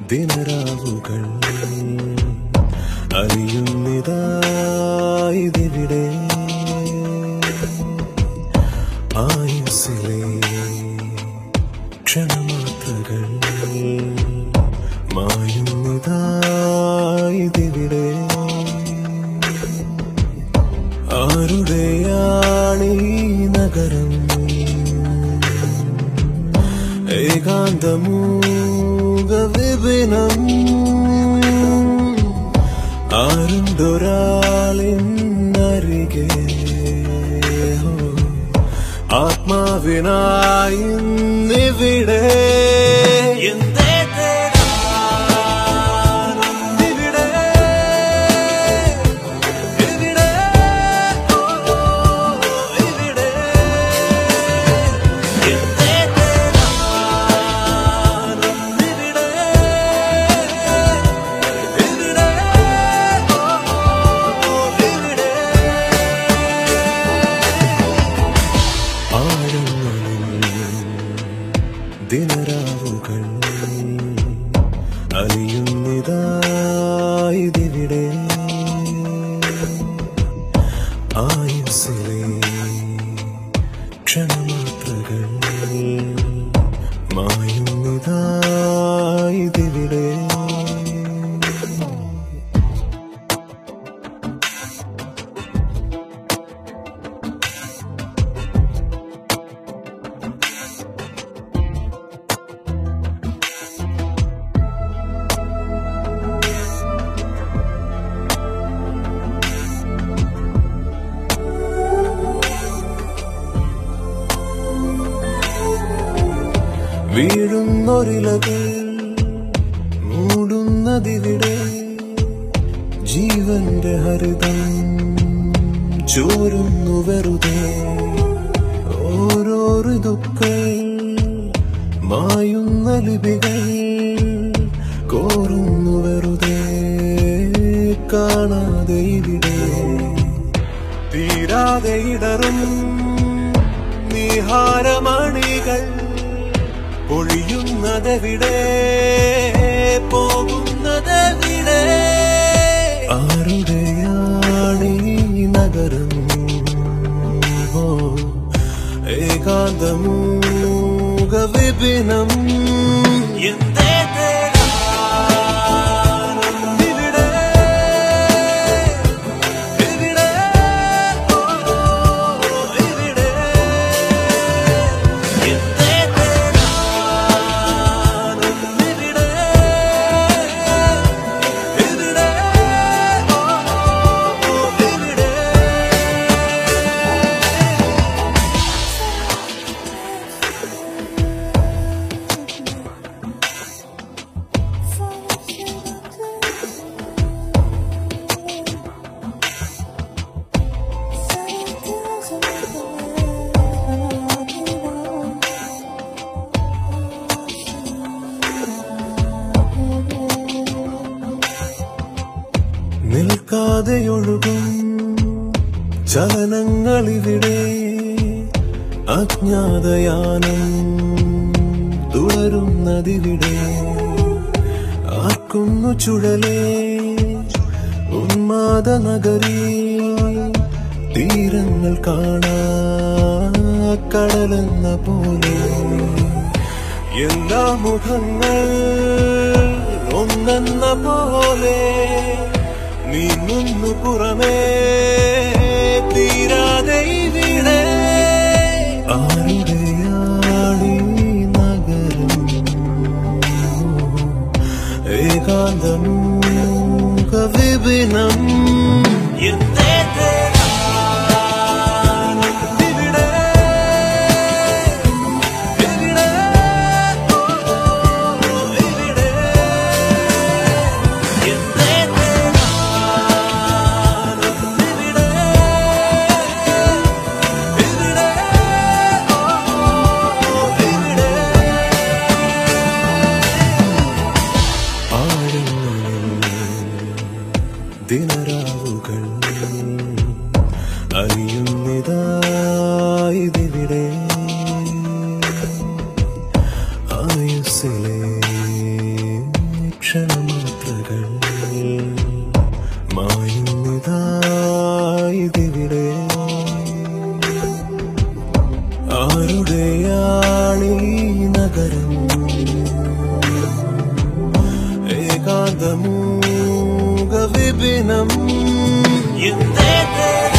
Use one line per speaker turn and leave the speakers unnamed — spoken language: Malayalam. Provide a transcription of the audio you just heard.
ദിനരാവുകൾ അലിയുന്നിതായിതിവിടെ ആയുസിലെ ക്ഷണമാത്രകൾ മായുന്നിതായിതിവിടെ ആരുടെയാണീ നഗരം ഏകാന്തമൂക വിപിനം ആരുണ്ടൊരാളിന്നരികെ ആത്മാവിനായി നിവിടെ എന്തേ ഇവിടെ ഇവിടെ ഇവിടെ എന്തേ ദിനരാവുകൾ അലിയുന്നിതായിതിവിടെ ആയുസിലെ ക്ഷണമാത്രകൾ മായുന്നിതായിതിവിടെ വീഴുന്നൊരിലകൾ മൂടുന്നതിവിടെ ജീവന്റെ ഹരിതം ചോരുന്നു വെറുതെ ഓരോ ഋതുക്കൾ മായുന്ന ലിപികൾ കോരുന്നു വെറുതെ കാണാതെ ഇവിടെ തീരാതെ ഇടറും നിഹാരമണികൾ ഒഴിയുന്നതെവിടെ പോകുന്നതെവിടെ ആരുടെയാണീ നഗരം ഓ ഏകാന്തമൂക വിപിനം എന്തേ ഇവിടെ ഇവിടെ ഇവിടെ എന്തേ നിൽക്കാതെയൊഴുകും ചലനങ്ങളിവിടെ അജ്ഞാതയാനം തുടരുന്നതിവിടെ ആർക്കുന്നു ചുഴലേ ഉന്മാദ നഗരി തീരങ്ങൾ കാണാ കടലെന്ന പോലെ എല്ലാ മുഖങ്ങൾ ഒന്നെന്ന പോലെ നീങ്ങുന്നു പുറമേ തീരാതെ ഇവിടെ ആരുടെയാണീ നഗരം ഏകാന്തമൂക വിപിനം എന്തേ ഇവിടെ ഇവിടെ ഇവിടെ എന്തേ ദിനരാവുകൾ അലിയുന്നിതായിതിവിടെ ആയുസ്സിലെ ക്ഷണമാത്രകൾ മായുന്നിതായതിവിടെ ആരുടെയാണീ നഗരം ഏകാന്തമൂക വിപിനം എന്തേ